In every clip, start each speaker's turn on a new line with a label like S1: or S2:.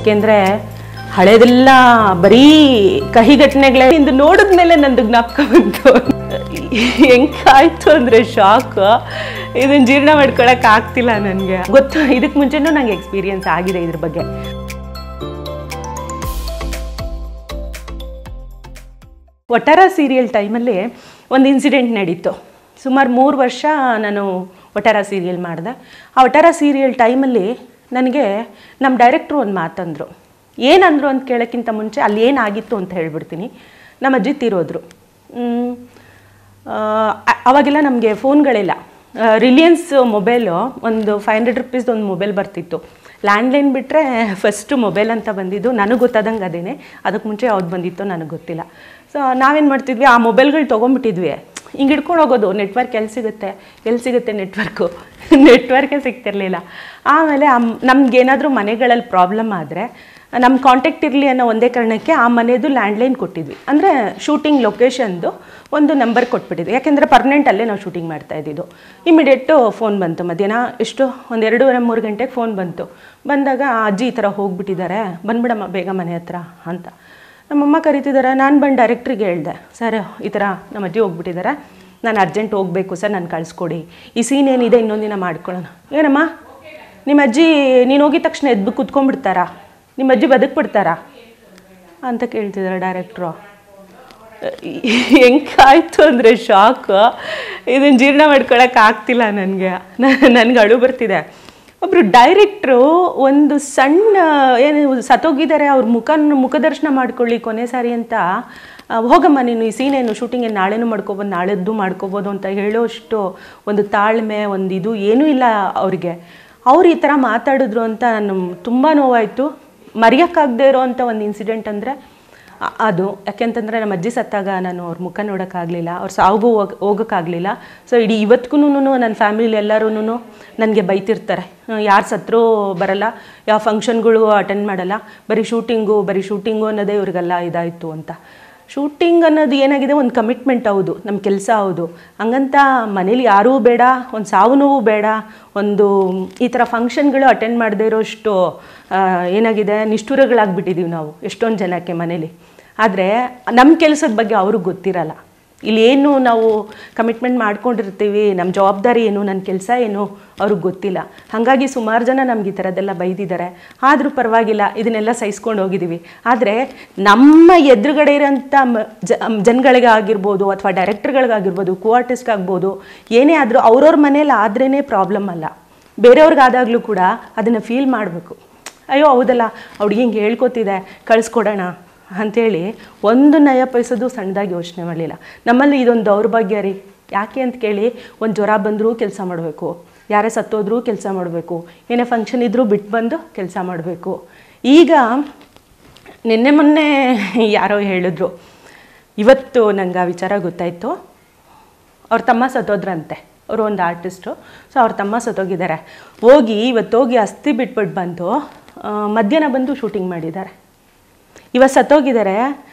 S1: ಯಾಕೆಂದರೆ ಹಳೇದೆಲ್ಲ ಬರೀ ಕಹಿ ಘಟನೆಗಳೇ ಇಂದು ನೋಡಿದ್ಮೇಲೆ ನಂದು ಜ್ಞಾಪಕ ಬಂತು ಹೆಂಗಾಯ್ತು ಅಂದರೆ ಶಾಕ್ ಇದನ್ನ ಜೀರ್ಣ ಮಾಡ್ಕೊಳಕ್ ಆಗ್ತಿಲ್ಲ ನನಗೆ ಗೊತ್ತು ಇದಕ್ಕೆ ಮುಂಚೆನೂ ನಂಗೆ ಎಕ್ಸ್ಪೀರಿಯನ್ಸ್ ಆಗಿದೆ ಇದ್ರ ಬಗ್ಗೆ ಒಟ್ಟಾರ ಸೀರಿಯಲ್ ಟೈಮಲ್ಲಿ ಒಂದು ಇನ್ಸಿಡೆಂಟ್ ನಡೀತು ಸುಮಾರು ಮೂರು ವರ್ಷ ನಾನು ಒಟ್ಟಾರ ಸೀರಿಯಲ್ ಮಾಡಿದೆ ಆ ಒಟ್ಟಾರ ಸೀರಿಯಲ್ ಟೈಮಲ್ಲಿ ನನಗೆ ನಮ್ಮ ಡೈರೆಕ್ಟ್ರು ಒಂದು ಮಾತಂದರು ಏನಂದ್ರು ಅಂತ ಕೇಳೋಕ್ಕಿಂತ ಮುಂಚೆ ಅಲ್ಲಿ ಏನಾಗಿತ್ತು ಅಂತ ಹೇಳ್ಬಿಡ್ತೀನಿ ನಮ್ಮ ಅಜ್ಜಿ ತೀರೋದ್ರು ಮ್, ಆ, ಅ- ಅವಾಗೆಲ್ಲ ನಮಗೆ ಫೋನ್ಗಳಿಲ್ಲ ರಿಲಿಯನ್ಸ್ ಮೊಬೈಲು ಒಂದು ಫೈವ್ ಹಂಡ್ರೆಡ್ ರುಪೀಸ್ದು ಒಂದು ಮೊಬೈಲ್ ಬರ್ತಿತ್ತು ಲ್ಯಾಂಡ್ಲೈನ್ ಬಿಟ್ಟರೆ ಫಸ್ಟು ಮೊಬೈಲ್ ಅಂತ ಬಂದಿದ್ದು ನನಗೆ ಗೊತ್ತಾದಂಗೆ ಅದೇನೆ ಅದಕ್ಕೆ ಮುಂಚೆ ಯಾವ್ದು ಬಂದಿತ್ತೋ ನನಗೆ ಗೊತ್ತಿಲ್ಲ ಸೊ ನಾವೇನು ಮಾಡ್ತಿದ್ವಿ ಆ ಮೊಬೈಲ್ಗಳು ತೊಗೊಂಬಿಟ್ಟಿದ್ವಿ ಹಿಂಗೆ ಹಿಡ್ಕೊಂಡು ಹೋಗೋದು ನೆಟ್ವರ್ಕ್ ಎಲ್ಲಿ ಸಿಗುತ್ತೆ ಎಲ್ಲಿ ಸಿಗುತ್ತೆ ನೆಟ್ವರ್ಕು ನೆಟ್ವರ್ಕೇ ಸಿಗ್ತಿರ್ಲಿಲ್ಲ ಆಮೇಲೆ ನಮ್ಗೇನಾದರೂ ಮನೆಗಳಲ್ಲಿ ಪ್ರಾಬ್ಲಮ್ ಆದರೆ ನಮ್ಮ ಕಾಂಟ್ಯಾಕ್ಟ್ ಇರಲಿ ಅನ್ನೋ ಒಂದೇ ಕಾರಣಕ್ಕೆ ಆ ಮನೆಯದು ಲ್ಯಾಂಡ್ಲೈನ್ ಕೊಟ್ಟಿದ್ವಿ ಅಂದರೆ ಶೂಟಿಂಗ್ ಲೊಕೇಶನ್ದು ಒಂದು ನಂಬರ್ ಕೊಟ್ಬಿಟ್ಟಿದ್ವಿ ಯಾಕೆಂದರೆ ಪರ್ಮನೆಂಟ್ ಅಲ್ಲೇ ನಾವು ಶೂಟಿಂಗ್ ಮಾಡ್ತಾ ಇದ್ದಿದ್ದು ಇಮಿಡಿಯೇಟು ಫೋನ್ ಬಂತು ಮಧ್ಯಾಹ್ನ ಎಷ್ಟು ಒಂದು ಎರಡೂವರೆ ಮೂರು ಗಂಟೆಗೆ ಫೋನ್ ಬಂತು ಬಂದಾಗ ಆ ಅಜ್ಜಿ ಈ ಥರ ಹೋಗ್ಬಿಟ್ಟಿದ್ದಾರೆ ಬಂದ್ಬಿಡಮ್ಮ ಬೇಗ ಮನೆ ಹತ್ರ ಅಂತ ನಮ್ಮಮ್ಮ ಕರಿತಿದ್ದಾರೆ ನಾನು ಬಂದು ಡೈರೆಕ್ಟ್ರಿಗೆ ಹೇಳ್ದೆ ಸರ್ ಈ ಥರ ನಮ್ಮ ಅಜ್ಜಿ ಹೋಗ್ಬಿಟ್ಟಿದ್ದಾರೆ ನಾನು ಅರ್ಜೆಂಟ್ ಹೋಗಬೇಕು ಸರ್ ನಾನು ಕಳಿಸ್ಕೊಡಿ ಈ ಸೀನ್ ಏನಿದೆ ಇನ್ನೊಂದಿನ ಮಾಡ್ಕೊಳ್ಳೋಣ ಏನಮ್ಮ ನಿಮ್ಮ ಅಜ್ಜಿ ನೀನು ಹೋಗಿದ ತಕ್ಷಣ ಎದ್ದು ಕುತ್ಕೊಂಡ್ಬಿಡ್ತಾರಾ ನಿಮ್ಮ ಅಜ್ಜಿ ಬದುಕ್ಬಿಡ್ತಾರಾ ಅಂತ ಕೇಳ್ತಿದ್ದಾರೆ ಡೈರೆಕ್ಟ್ರು ಹೆಂಗಾಯ್ತು ಅಂದರೆ ಶಾಕ್ ಇದನ್ನ ಜೀರ್ಣ ಮಾಡ್ಕೊಳಕ್ಕೆ ಆಗ್ತಿಲ್ಲ ನನಗೆ ನನಗೆ ಅಳು ಬರ್ತಿದೆ ಒಬ್ಬರು ಡೈರೆಕ್ಟ್ರು ಒಂದು ಸಣ್ಣ ಏನು ಸತ್ತೋಗಿದ್ದಾರೆ ಅವ್ರ ಮುಖ ಮುಖದರ್ಶನ ಮಾಡ್ಕೊಳ್ಳಿ ಕೊನೆ ಸಾರಿ ಅಂತ ಆ, ಹೋಗಮ್ಮ ನೀನು ಈ ಸೀನ್ ಏನು ಶೂಟಿಂಗ್ ಏನು ನಾಳೆನೂ ಮಾಡ್ಕೊಬೋದು ನಾಳೆದ್ದು ಮಾಡ್ಕೋಬೋದು ಅಂತ ಹೇಳೋಷ್ಟು ಒಂದು ತಾಳ್ಮೆ ಒಂದು ಇದು ಏನೂ ಇಲ್ಲ ಅವ್ರಿಗೆ ಅವ್ರು ಈ ಥರ ಮಾತಾಡಿದ್ರು ಅಂತ ನಾನು ತುಂಬ ನೋವಾಯಿತು ಮರೆಯೋಕ್ಕಾಗದೇ ಇರೋ ಅಂಥ ಒಂದು ಇನ್ಸಿಡೆಂಟ್ ಅಂದರೆ ಅ- ಅದು ಯಾಕೆಂತಂದರೆ ನಮ್ಮ ಅಜ್ಜಿ ಸತ್ತಾಗ ನಾನು ಅವ್ರ ಮುಖ ನೋಡೋಕ್ಕಾಗಲಿಲ್ಲ ಅವ್ರ ಸಾವಿಗೂ ಹೋಗ್ ಹೋಗೋಕ್ಕಾಗಲಿಲ್ಲ ಸೊ ಇಡೀ ಇವತ್ತಿಗೂ ನನ್ನ ಫ್ಯಾಮಿಲಿ ಎಲ್ಲರೂ ನನಗೆ ಬೈತಿರ್ತಾರೆ ಯಾರು ಸತ್ರೂ ಬರಲ್ಲ ಯಾವ ಫಂಕ್ಷನ್ಗಳು ಅಟೆಂಡ್ ಮಾಡಲ್ಲ ಬರೀ ಶೂಟಿಂಗು ಬರೀ ಶೂಟಿಂಗು ಅನ್ನೋದೇ ಇವ್ರಿಗೆಲ್ಲ ಇದಾಯಿತು ಅಂತ ಶೂಟಿಂಗ್ ಅನ್ನೋದು ಏನಾಗಿದೆ ಒಂದು ಕಮಿಟ್ಮೆಂಟ್ ಹೌದು ನಮ್ಮ ಕೆಲಸ ಹೌದು ಹಂಗಂತ ಮನೇಲಿ ಯಾರೂ ಬೇಡ ಒಂದು ಸಾವು ನೋವು ಬೇಡ ಒಂದು ಈ ಥರ ಫಂಕ್ಷನ್ಗಳು ಅಟೆಂಡ್ ಮಾಡದೇ ಇರೋಷ್ಟು ಆ, ಏನಾಗಿದೆ ನಿಷ್ಠುರಗಳಾಗ್ಬಿಟ್ಟಿದ್ದೀವಿ ನಾವು ಎಷ್ಟೊಂದು ಜನಕ್ಕೆ ಮನೇಲಿ ಆದರೆ ನಮ್ಮ ಕೆಲಸದ ಬಗ್ಗೆ ಅವ್ರಿಗೆ ಗೊತ್ತಿರಲ್ಲ ಇಲ್ಲಿ ಏನು ನಾವು ಕಮಿಟ್ಮೆಂಟ್ ಮಾಡ್ಕೊಂಡಿರ್ತೀವಿ ನಮ್ಮ ಜವಾಬ್ದಾರಿ ಏನು ನನ್ನ ಕೆಲಸ ಏನು ಅವ್ರಿಗೆ ಗೊತ್ತಿಲ್ಲ ಹಾಗಾಗಿ ಸುಮಾರು ಜನ ನಮ್ಗೆ ಈ ಥರದ್ದೆಲ್ಲ ಬೈದಿದ್ದಾರೆ ಆದರೂ ಪರವಾಗಿಲ್ಲ ಇದನ್ನೆಲ್ಲ ಸಹಿಸ್ಕೊಂಡು ಹೋಗಿದ್ದೀವಿ ಆದರೆ ನಮ್ಮ ಎದುರುಗಡೆ ಇರೋಂಥ ಮ ಜ ಜನಗಳಿಗೆ ಆಗಿರ್ಬೋದು ಅಥವಾ ಡೈರೆಕ್ಟರ್ಗಳಿಗಾಗಿರ್ಬೋದು ಕೋ ಆರ್ಟಿಸ್ಟ್ ಆಗ್ಬೋದು ಏನೇ ಆದರೂ ಅವ್ರವ್ರ ಮನೇಲಿ ಆದ್ರೇ ಪ್ರಾಬ್ಲಮ್ ಅಲ್ಲ ಬೇರೆಯವ್ರಿಗಾದಾಗಲೂ ಕೂಡ ಅದನ್ನು ಫೀಲ್ ಮಾಡಬೇಕು ಅಯ್ಯೋ ಹೌದಲ್ಲ ಅವ್ಳಿಗೆ ಹಿಂಗೆ ಹೇಳ್ಕೊತಿದೆ ಕಳಿಸ್ಕೊಡೋಣ ಅಂಥೇಳಿ ಒಂದು ನಯ ಪೈಸದು ಸಣ್ಣದಾಗಿ ಯೋಚನೆ ಮಾಡಲಿಲ್ಲ ನಮ್ಮಲ್ಲಿ ಇದೊಂದು ದೌರ್ಭಾಗ್ಯ ರೀ ಯಾಕೆ ಅಂತ ಕೇಳಿ ಒಂದು ಜ್ವರ ಬಂದರೂ ಕೆಲಸ ಮಾಡಬೇಕು ಯಾರೇ ಸತ್ತೋದ್ರೂ ಕೆಲಸ ಮಾಡಬೇಕು ಏನೇ ಫಂಕ್ಷನ್ ಇದ್ದರೂ ಬಿಟ್ಟು ಬಂದು ಕೆಲಸ ಮಾಡಬೇಕು ಈಗ ನಿನ್ನೆ ಮೊನ್ನೆ ಯಾರೋ ಹೇಳಿದ್ರು ಇವತ್ತು ನಂಗೆ ಆ ವಿಚಾರ ಗೊತ್ತಾಯಿತು ಅವ್ರ ತಮ್ಮ ಸತ್ತೋದ್ರಂತೆ ಅವರು ಒಂದು ಆರ್ಟಿಸ್ಟು ಸೊ ಅವ್ರ ತಮ್ಮ ಸತ್ತೋಗಿದ್ದಾರೆ ಹೋಗಿ ಇವತ್ತು ಹೋಗಿ ಅಸ್ಥಿ ಬಿಟ್ಬಿಟ್ಟು ಬಂದು ಆ, ಮಧ್ಯಾಹ್ನ ಬಂದು ಶೂಟಿಂಗ್ ಮಾಡಿದ್ದಾರೆ ಇವತ್ತು ಸತ್ತೋಗಿದ್ದಾರೆ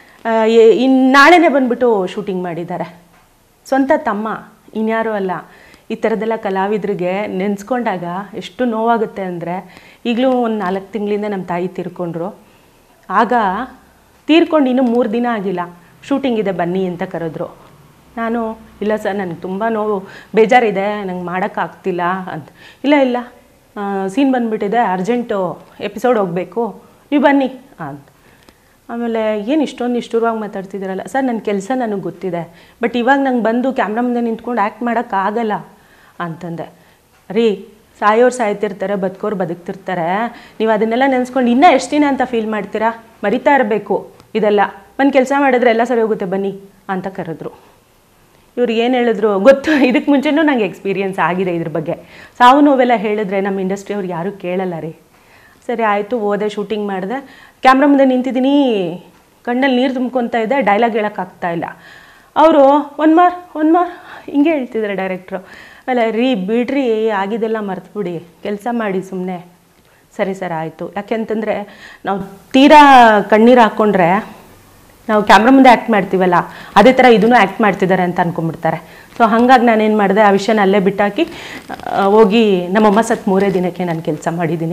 S1: ಇನ್ನು ನಾಳೆನೇ ಬಂದ್ಬಿಟ್ಟು ಶೂಟಿಂಗ್ ಮಾಡಿದ್ದಾರೆ ಸ್ವಂತ ತಮ್ಮ ಇನ್ಯಾರೂ ಅಲ್ಲ ಈ ಥರದ್ದೆಲ್ಲ ಕಲಾವಿದರಿಗೆ ನೆನೆಸ್ಕೊಂಡಾಗ ಎಷ್ಟು ನೋವಾಗುತ್ತೆ ಅಂದರೆ ಈಗಲೂ ಒಂದು ನಾಲ್ಕು ತಿಂಗಳಿಂದ ನಮ್ಮ ತಾಯಿ ತೀರ್ಕೊಂಡ್ರು ಆಗ ತೀರ್ಕೊಂಡು ಇನ್ನೂ ಮೂರು ದಿನ ಆಗಿಲ್ಲ ಶೂಟಿಂಗ್ ಇದೆ ಬನ್ನಿ ಅಂತ ಕರೆದ್ರು ನಾನು ಇಲ್ಲ ಸರ್ ನನಗೆ ತುಂಬ ನೋವು ಬೇಜಾರಿದೆ ನಂಗೆ ಮಾಡೋಕ್ಕಾಗ್ತಿಲ್ಲ ಅಂತ ಇಲ್ಲ ಇಲ್ಲ ಸೀನ್ ಬಂದುಬಿಟ್ಟಿದೆ ಅರ್ಜೆಂಟು ಎಪಿಸೋಡ್ ಹೋಗಬೇಕು ನೀವು ಬನ್ನಿ ಅಂತ ಆಮೇಲೆ ಏನು ಇಷ್ಟೊಂದು ನಿಷ್ಠುರವಾಗಿ ಮಾತಾಡ್ತಿದ್ದೀರಲ್ಲ ಸರ್ ನನ್ನ ಕೆಲಸ ನನಗೆ ಗೊತ್ತಿದೆ ಬಟ್ ಇವಾಗ ನಂಗೆ ಬಂದು ಕ್ಯಾಮ್ರಾ ಮುಂದೆ ನಿಂತ್ಕೊಂಡು ಆ್ಯಕ್ಟ್ ಮಾಡೋಕ್ಕಾಗಲ್ಲ ಅಂತಂದೆ ರೀ ಸಾಯೋರು ಸಾಯ್ತಿರ್ತಾರೆ ಬದುಕೋರು ಬದುಕ್ತಿರ್ತಾರೆ ನೀವು ಅದನ್ನೆಲ್ಲ ನೆನೆಸ್ಕೊಂಡು ಇನ್ನೂ ಎಷ್ಟು ದಿನ ಅಂತ ಫೀಲ್ ಮಾಡ್ತೀರಾ ಮರಿತಾ ಇರಬೇಕು ಇದೆಲ್ಲ ಒಂದು ಕೆಲಸ ಮಾಡಿದ್ರೆ ಎಲ್ಲ ಸರಿ ಹೋಗುತ್ತೆ ಬನ್ನಿ ಅಂತ ಕರೆದ್ರು ಇವ್ರು ಏನು ಹೇಳಿದ್ರು ಗೊತ್ತು ಇದಕ್ಕೆ ಮುಂಚೆನೂ ನಂಗೆ ಎಕ್ಸ್ಪೀರಿಯನ್ಸ್ ಆಗಿದೆ ಇದ್ರ ಬಗ್ಗೆ ಸಾವು ನೋವೆಲ್ಲ ಹೇಳಿದ್ರೆ ನಮ್ಮ ಇಂಡಸ್ಟ್ರಿ ಅವ್ರು ಯಾರೂ ಕೇಳಲ್ಲ ರೀ ಸರಿ ಆಯಿತು ಹೋದೆ ಶೂಟಿಂಗ್ ಮಾಡಿದೆ ಕ್ಯಾಮ್ರಾ ಮುಂದೆ ನಿಂತಿದ್ದೀನಿ ಕಣ್ಣಲ್ಲಿ ನೀರು ತುಂಬ್ಕೊತಾ ಇದೆ ಡೈಲಾಗ್ ಹೇಳೋಕ್ಕಾಗ್ತಾ ಇಲ್ಲ ಅವರು ಒನ್ ಮಾರ್ ಒನ್ ಮಾರ್ ಹಿಂಗೆ ಹೇಳ್ತಿದ್ದಾರೆ ಡೈರೆಕ್ಟ್ರು ಅಲ್ಲ ರೀ ಬಿಡ್ರಿ ಆಗಿದೆಲ್ಲ ಮರ್ತುಬಿಡಿ ಕೆಲಸ ಮಾಡಿ ಸುಮ್ಮನೆ ಸರಿ ಸರ್ ಆಯಿತು ಯಾಕೆಂತಂದರೆ ನಾವು ತೀರಾ ಕಣ್ಣೀರು ಹಾಕ್ಕೊಂಡ್ರೆ ನಾವು ಕ್ಯಾಮ್ರಾ ಮುಂದೆ ಆ್ಯಕ್ಟ್ ಮಾಡ್ತೀವಲ್ಲ ಅದೇ ಥರ ಇದನ್ನು ಆ್ಯಕ್ಟ್ ಮಾಡ್ತಿದ್ದಾರೆ ಅಂತ ಅನ್ಕೊಂಡ್ಬಿಡ್ತಾರೆ ಸೊ ಹಾಗಾಗಿ ನಾನೇನು ಮಾಡಿದೆ ಆ ವಿಷಯನ ಅಲ್ಲೇ ಬಿಟ್ಟಾಕಿ ಆ, ಹೋಗಿ ನಮ್ಮಮ್ಮ ಸತ್ ಮೂರೇ ದಿನಕ್ಕೆ ನಾನು ಕೆಲಸ ಮಾಡಿದ್ದೀನಿ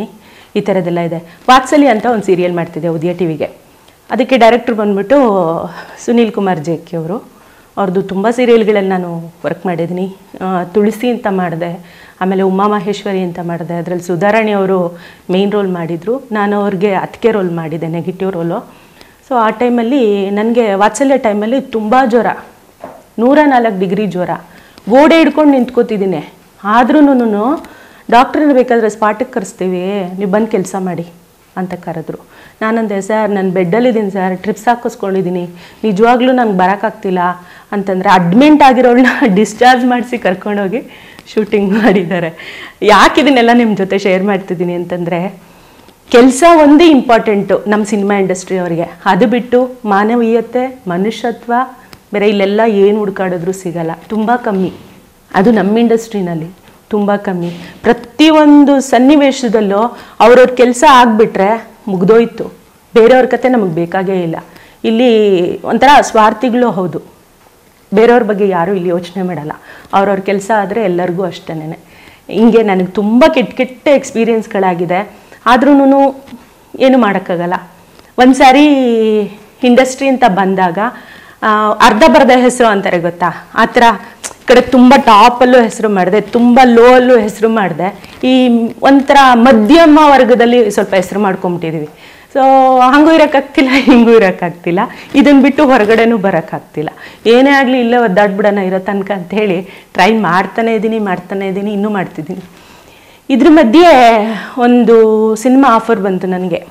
S1: ಈ ಥರದ್ದೆಲ್ಲ ಇದೆ ವಾತ್ಸಲ್ಯ ಅಂತ ಒಂದು ಸೀರಿಯಲ್ ಮಾಡ್ತಿದ್ದೆ ಉದಯ ಟಿ ವಿಗೆ ಅದಕ್ಕೆ ಡೈರೆಕ್ಟ್ರ್ ಬಂದ್ಬಿಟ್ಟು ಸುನೀಲ್ ಕುಮಾರ್ ಜೇಕಿ ಅವರು ಅವ್ರದ್ದು ತುಂಬ ಸೀರಿಯಲ್ಗಳಲ್ಲಿ ನಾನು ವರ್ಕ್ ಮಾಡಿದ್ದೀನಿ ಆ, ತುಳಸಿ ಅಂತ ಮಾಡಿದೆ ಆಮೇಲೆ ಉಮಾ ಮಹೇಶ್ವರಿ ಅಂತ ಮಾಡಿದೆ ಅದರಲ್ಲಿ ಸುಧಾರಾಣಿ ಅವರು ಮೇಯ್ನ್ ರೋಲ್ ಮಾಡಿದರು ನಾನು ಅವ್ರಿಗೆ ಅತ್ತಿಗೆ ರೋಲ್ ಮಾಡಿದ್ದೆ ನೆಗೆಟಿವ್ ರೋಲು ಸೊ ಆ ಟೈಮಲ್ಲಿ ನನಗೆ ವಾತ್ಸಲ್ಯ ಟೈಮಲ್ಲಿ ತುಂಬ ಜ್ವರ ನೂರ ನಾಲ್ಕು ಡಿಗ್ರಿ ಜ್ವರ ಗೋಡೆ ಹಿಡ್ಕೊಂಡು ನಿಂತ್ಕೋತಿದ್ದೀನಿ ಆದ್ರೂ ಡಾಕ್ಟ್ರನ್ನ ಬೇಕಾದರೆ ಸ್ಪಾಟಿಗೆ ಕರೆಸ್ತೀವಿ ನೀವು ಬಂದು ಕೆಲಸ ಮಾಡಿ ಅಂತ ಕರೆದ್ರು ನಾನಂದೆ ಸರ್ ನಾನು ಬೆಡ್ಡಲ್ಲಿದ್ದೀನಿ ಸರ್ ಟ್ರಿಪ್ಸ್ ಹಾಕಿಸ್ಕೊಂಡಿದ್ದೀನಿ ನಿಜವಾಗ್ಲೂ ನಂಗೆ ಬರೋಕ್ಕಾಗ್ತಿಲ್ಲ ಅಂತಂದರೆ ಅಡ್ಮಿಂಟ್ ಆಗಿರೋಳನ್ನ ಡಿಸ್ಚಾರ್ಜ್ ಮಾಡಿಸಿ ಕರ್ಕೊಂಡೋಗಿ ಶೂಟಿಂಗ್ ಮಾಡಿದ್ದಾರೆ ಯಾಕೆ ಇದನ್ನೆಲ್ಲ ನಿಮ್ಮ ಜೊತೆ ಶೇರ್ ಮಾಡ್ತಿದ್ದೀನಿ ಅಂತಂದರೆ ಕೆಲಸ ಒಂದೇ ಇಂಪಾರ್ಟೆಂಟು ನಮ್ಮ ಸಿನಿಮಾ ಇಂಡಸ್ಟ್ರಿ ಅವರಿಗೆ ಅದು ಬಿಟ್ಟು ಮಾನವೀಯತೆ ಮನುಷ್ಯತ್ವ ಬೇರೆ ಇಲ್ಲೆಲ್ಲ ಏನು ಹುಡ್ಕಾಡಿದ್ರು ಸಿಗಲ್ಲ ತುಂಬ ಕಮ್ಮಿ ಅದು ನಮ್ಮ ಇಂಡಸ್ಟ್ರಿನಲ್ಲಿ ತುಂಬ ಕಮ್ಮಿ ಪ್ರತಿಯೊಂದು ಸನ್ನಿವೇಶದಲ್ಲೂ ಅವ್ರವ್ರ ಕೆಲಸ ಆಗಿಬಿಟ್ರೆ ಮುಗ್ದೋಯ್ತು ಬೇರೆಯವ್ರ ಕತೆ ನಮಗೆ ಬೇಕಾಗೇ ಇಲ್ಲ ಇಲ್ಲಿ ಒಂಥರ ಸ್ವಾರ್ಥಿಗಳು ಹೌದು ಬೇರೆಯವ್ರ ಬಗ್ಗೆ ಯಾರೂ ಇಲ್ಲಿ ಯೋಚನೆ ಮಾಡಲ್ಲ ಅವ್ರವ್ರ ಕೆಲಸ ಆದರೆ ಎಲ್ಲರಿಗೂ ಅಷ್ಟೇನೆ ಹಿಂಗೆ ನನಗೆ ತುಂಬ ಕೆಟ್ಟ ಕೆಟ್ಟ ಎಕ್ಸ್ಪೀರಿಯನ್ಸ್ಗಳಾಗಿದೆ ಆದ್ರೂ ಏನು ಮಾಡೋಕ್ಕಾಗಲ್ಲ ಒಂದು ಸಾರಿ ಇಂಡಸ್ಟ್ರಿ ಅಂತ ಬಂದಾಗ ಆ, ಅರ್ಧ ಬರ್ಧ ಹೆಸರು ಅಂತಾರೆ ಗೊತ್ತಾ ಆ ಥರ ಈ ಕಡೆ ತುಂಬ ಟಾಪಲ್ಲೂ ಹೆಸರು ಮಾಡಿದೆ ತುಂಬ ಲೋ ಅಲ್ಲೂ ಹೆಸರು ಮಾಡಿದೆ ಈ ಒಂಥರ ಮಧ್ಯಮ ವರ್ಗದಲ್ಲಿ ಸ್ವಲ್ಪ ಹೆಸರು ಮಾಡ್ಕೊಂಬಿಟ್ಟಿದ್ದೀವಿ ಸೊ ಹಂಗೂ ಇರೋಕ್ಕಾಗ್ತಿಲ್ಲ ಹಿಂಗೂ ಇರೋಕ್ಕಾಗ್ತಿಲ್ಲ ಇದನ್ನು ಬಿಟ್ಟು ಹೊರಗಡೆನೂ ಬರೋಕ್ಕಾಗ್ತಿಲ್ಲ ಏನೇ ಆಗಲಿ ಇಲ್ಲೇ ಒದ್ದಾಡ್ಬಿಡೋಣ ಇರೋ ತನಕ ಅಂಥೇಳಿ ಟ್ರೈ ಮಾಡ್ತಾನೆ ಇದ್ದೀನಿ ಮಾಡ್ತಾನೆ ಇದ್ದೀನಿ ಇನ್ನೂ ಮಾಡ್ತಿದ್ದೀನಿ ಇದ್ರ ಮಧ್ಯೆ ಒಂದು ಸಿನಿಮಾ ಆಫರ್ ಬಂತು ನನಗೆ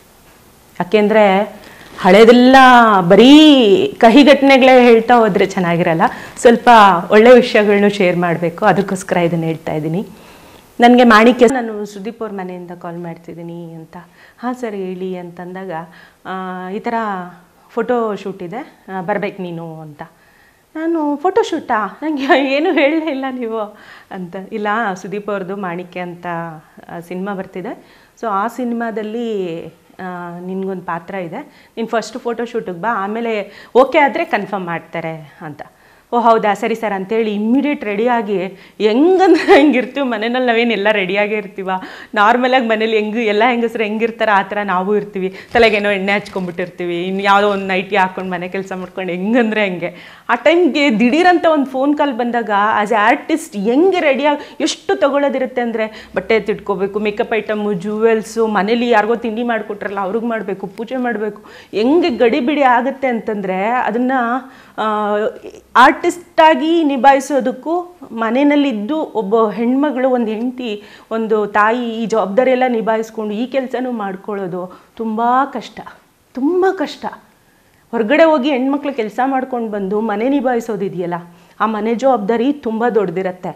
S1: ಯಾಕೆಂದರೆ ಹಳೇದೆಲ್ಲ ಬರೀ ಕಹಿ ಘಟನೆಗಳೇ ಹೇಳ್ತಾ ಹೋದರೆ ಚೆನ್ನಾಗಿರಲ್ಲ ಸ್ವಲ್ಪ ಒಳ್ಳೆ ವಿಷಯಗಳನ್ನೂ ಶೇರ್ ಮಾಡಬೇಕು ಅದಕ್ಕೋಸ್ಕರ ಇದನ್ನು ಹೇಳ್ತಾ ಇದ್ದೀನಿ ನನಗೆ ಮಾಣಿಕ್ಯ ನಾನು ಸುದೀಪ್ ಅವ್ರ ಮನೆಯಿಂದ ಕಾಲ್ ಮಾಡ್ತಿದ್ದೀನಿ ಅಂತ ಹಾಂ ಸರ್ ಹೇಳಿ ಅಂತಂದಾಗ ಆ, ಈ ಥರ ಫೋಟೋ ಶೂಟ್ ಇದೆ ಬರ್ಬೇಕು ನೀನು ಅಂತ ನಾನು ಫೋಟೋ ಶೂಟಾ ನನಗೆ ಏನು ಹೇಳಲೇ ಇಲ್ಲ ನೀವು ಅಂತ ಇಲ್ಲ ಸುದೀಪ್ ಅವ್ರದ್ದು ಮಾಣಿಕ್ಯ ಅಂತ ಸಿನಿಮಾ ಬರ್ತಿದೆ ಸೊ ಆ ಸಿನಿಮಾದಲ್ಲಿ ನಿನ್ಗೊಂದು ಪಾತ್ರ ಇದೆ ನೀನು ಫಸ್ಟ್ ಫೋಟೋ ಶೂಟಿಗೆ ಬಾ ಆಮೇಲೆ ಓಕೆ ಆದರೆ ಕನ್ಫರ್ಮ್ ಮಾಡ್ತಾರೆ ಅಂತ ಓ ಹೌದಾ ಸರಿ ಸರ್ ಅಂತೇಳಿ ಇಮ್ಮಿಡಿಯೇಟ್ ರೆಡಿಯಾಗಿ ಹೆಂಗಂದ್ರೆ ಹೆಂಗಿರ್ತೀವಿ ಮನೆಯಲ್ಲಿ ನಾವೇನೆಲ್ಲ ರೆಡಿಯಾಗೇ ಇರ್ತೀವ ನಾರ್ಮಲಾಗಿ ಮನೇಲಿ ಹೆಂಗೆ ಎಲ್ಲ ಹೆಂಗಸ್ರು ಹೆಂಗಿರ್ತಾರೆ ಆ ಥರ ನಾವು ಇರ್ತೀವಿ ತಲೆಗೇನೋ ಎಣ್ಣೆ ಹಚ್ಕೊಂಡ್ಬಿಟ್ಟಿರ್ತೀವಿ ಇನ್ನು ಯಾವುದೋ ಒಂದು ನೈಟಿ ಹಾಕ್ಕೊಂಡು ಮನೆ ಕೆಲಸ ಮಾಡ್ಕೊಂಡು ಹೆಂಗಂದ್ರೆ ಹೆಂಗೆ ಆ ಟೈಮ್ಗೆ ದಿಢೀರಂತ ಒಂದು ಫೋನ್ ಕಾಲ್ ಬಂದಾಗ ಆ್ಯಸ್ ಎ ಆರ್ಟಿಸ್ಟ್ ಹೆಂಗೆ ರೆಡಿಯಾಗಿ ಎಷ್ಟು ತೊಗೊಳೋದಿರುತ್ತೆ ಅಂದರೆ ಬಟ್ಟೆ ತಿಟ್ಕೋಬೇಕು ಮೇಕಪ್ ಐಟಮು ಜುವೆಲ್ಸು ಮನೇಲಿ ಯಾರಿಗೋ ತಿಂಡಿ ಮಾಡಿಕೊಟ್ರಲ್ಲ ಅವ್ರಿಗೆ ಮಾಡಬೇಕು ಪೂಜೆ ಮಾಡಬೇಕು ಹೆಂಗೆ ಗಡಿಬಿಡಿ ಆಗುತ್ತೆ ಅಂತಂದರೆ ಅದನ್ನು ಆರ್ಟಿಸ್ಟಾಗಿ ನಿಭಾಯಿಸೋದಕ್ಕೂ ಮನೆಯಲ್ಲಿದ್ದು ಒಬ್ಬ ಹೆಣ್ಮಗಳು ಒಂದು ಹೆಂಡತಿ ಒಂದು ತಾಯಿ ಈ ಜವಾಬ್ದಾರಿ ಎಲ್ಲ ನಿಭಾಯಿಸ್ಕೊಂಡು ಈ ಕೆಲಸನೂ ಮಾಡ್ಕೊಳ್ಳೋದು ತುಂಬ ಕಷ್ಟ ತುಂಬ ಕಷ್ಟ ಹೊರಗಡೆ ಹೋಗಿ ಹೆಣ್ಮಕ್ಳು ಕೆಲಸ ಮಾಡ್ಕೊಂಡು ಬಂದು ಮನೆ ನಿಭಾಯಿಸೋದಿದೆಯಲ್ಲ ಆ ಮನೆ ಜವಾಬ್ದಾರಿ ತುಂಬ ದೊಡ್ಡದಿರತ್ತೆ